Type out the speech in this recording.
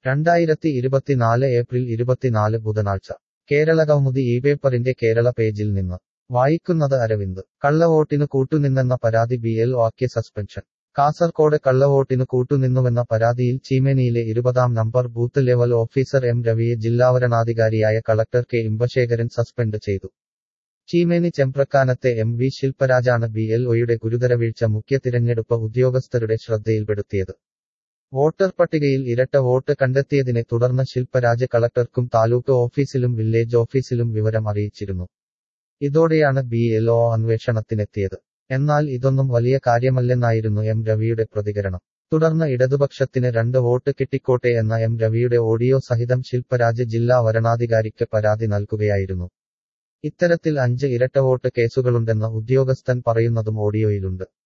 രണ്ടായിരത്തി ഇരുപത്തിനാല് ഏപ്രിൽ ഇരുപത്തിനാല് ബുധനാഴ്ച കേരള കൗമുദി ഈ പേപ്പറിന്റെ കേരള പേജിൽ നിന്ന് വായിക്കുന്നത് അരവിന്ദ് കള്ളവോട്ടിനു കൂട്ടുനിന്നെന്ന പരാതി ബി എൽ ഒക്ക് സസ്പെൻഷൻ കാസർകോട് കള്ളവോട്ടിനു കൂട്ടുനിന്നുവെന്ന പരാതിയിൽ ചീമേനിയിലെ ഇരുപതാം number booth level officer M രവിയെ ജില്ലാവരണാധികാരിയായ കളക്ടർ കെ ഇമ്പശേഖരൻ സസ്പെൻഡ് ചെയ്തു ചീമേനി ചെമ്പ്രക്കാനത്തെ എം വി ശിൽപ്പരാജാണ് ബി എൽ ഒയുടെ ഗുരുതര വീഴ്ച മുഖ്യ തിരഞ്ഞെടുപ്പ് ഉദ്യോഗസ്ഥരുടെ ശ്രദ്ധയിൽപ്പെടുത്തിയത് വോട്ടർ പട്ടികയിൽ ഇരട്ട വോട്ട് കണ്ടെത്തിയതിനെ തുടർന്ന് ശിൽപ്പരാജ് കളക്ടർക്കും താലൂക്ക് ഓഫീസിലും വില്ലേജ് ഓഫീസിലും വിവരം അറിയിച്ചിരുന്നു ഇതോടെയാണ് ബി എൽ ഒ അന്വേഷണത്തിനെത്തിയത് എന്നാൽ ഇതൊന്നും വലിയ കാര്യമല്ലെന്നായിരുന്നു എം രവിയുടെ പ്രതികരണം തുടർന്ന് ഇടതുപക്ഷത്തിന് രണ്ട് വോട്ട് കിട്ടിക്കോട്ടെ എന്ന എം രവിയുടെ ഓഡിയോ സഹിതം ശിൽപ്പരാജ് ജില്ലാ വരണാധികാരിക്ക് പരാതി നൽകുകയായിരുന്നു ഇത്തരത്തിൽ അഞ്ച് ഇരട്ട വോട്ട് കേസുകളുണ്ടെന്ന് ഉദ്യോഗസ്ഥൻ പറയുന്നതും ഓഡിയോയിലുണ്ട്